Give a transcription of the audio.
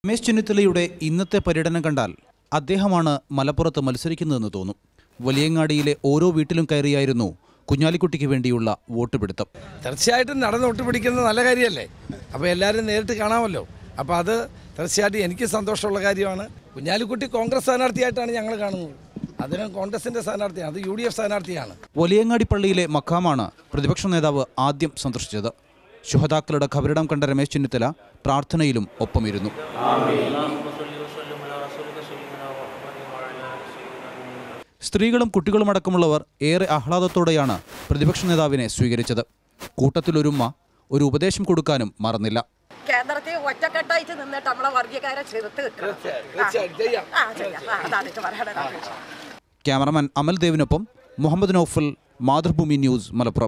രമേശ് ചെന്നിത്തലയുടെ ഇന്നത്തെ പര്യടനം കണ്ടാൽ അദ്ദേഹമാണ് മലപ്പുറത്ത് മത്സരിക്കുന്നതെന്ന് തോന്നും വലിയങ്ങാടിയിലെ ഓരോ വീട്ടിലും കയറിയായിരുന്നു കുഞ്ഞാലിക്കുട്ടിക്ക് വേണ്ടിയുള്ള വോട്ട് പിടുത്തം തീർച്ചയായിട്ടും നടന്ന് ഒട്ടുപിടിക്കുന്നത് നല്ല കാര്യമല്ലേ അപ്പോൾ എല്ലാവരും നേരിട്ട് കാണാമല്ലോ അപ്പോൾ അത് തീർച്ചയായിട്ടും എനിക്ക് സന്തോഷമുള്ള കാര്യമാണ് കുഞ്ഞാലിക്കുട്ടി കോൺഗ്രസ് സ്ഥാനാർത്ഥിയായിട്ടാണ് ഞങ്ങൾ കാണുന്നത് അതിന് കോൺഗ്രസിൻ്റെ സ്ഥാനാർത്ഥിയാണ് അത് യു ഡി എഫ് സ്ഥാനാർത്ഥിയാണ് വലിയങ്ങാടി പള്ളിയിലെ മക്കാമാണ് പ്രതിപക്ഷ നേതാവ് ആദ്യം സന്ദർശിച്ചത് ശുഹതാക്കളുടെ ഖബറിടം കണ്ട രമേശ് ചെന്നിത്തല പ്രാർത്ഥനയിലും ഒപ്പമിരുന്നു സ്ത്രീകളും കുട്ടികളുമടക്കമുള്ളവർ ഏറെ ആഹ്ലാദത്തോടെയാണ് പ്രതിപക്ഷ നേതാവിനെ സ്വീകരിച്ചത് കൂട്ടത്തിലൊരുമ്മ ഒരു ഉപദേശം കൊടുക്കാനും മറന്നില്ല കേന്ദ്രത്തിൽ ഒറ്റക്കെട്ടായിട്ട് നിന്നിട്ട് നമ്മളെ വർഗീയക്കാരെ ചെറുത്ത് നിൽക്കണം. തീർച്ചയായിട്ടും ചെയ്യാം ആ, ചെയ്യാം. ആ, അതാണ് എനിക്ക് പറയാനുള്ളത് ക്യാമറമാൻ അമൽ ദേവിനൊപ്പം മുഹമ്മദ് നൌഫൽ മാതൃഭൂമി ന്യൂസ് മലപ്പുറം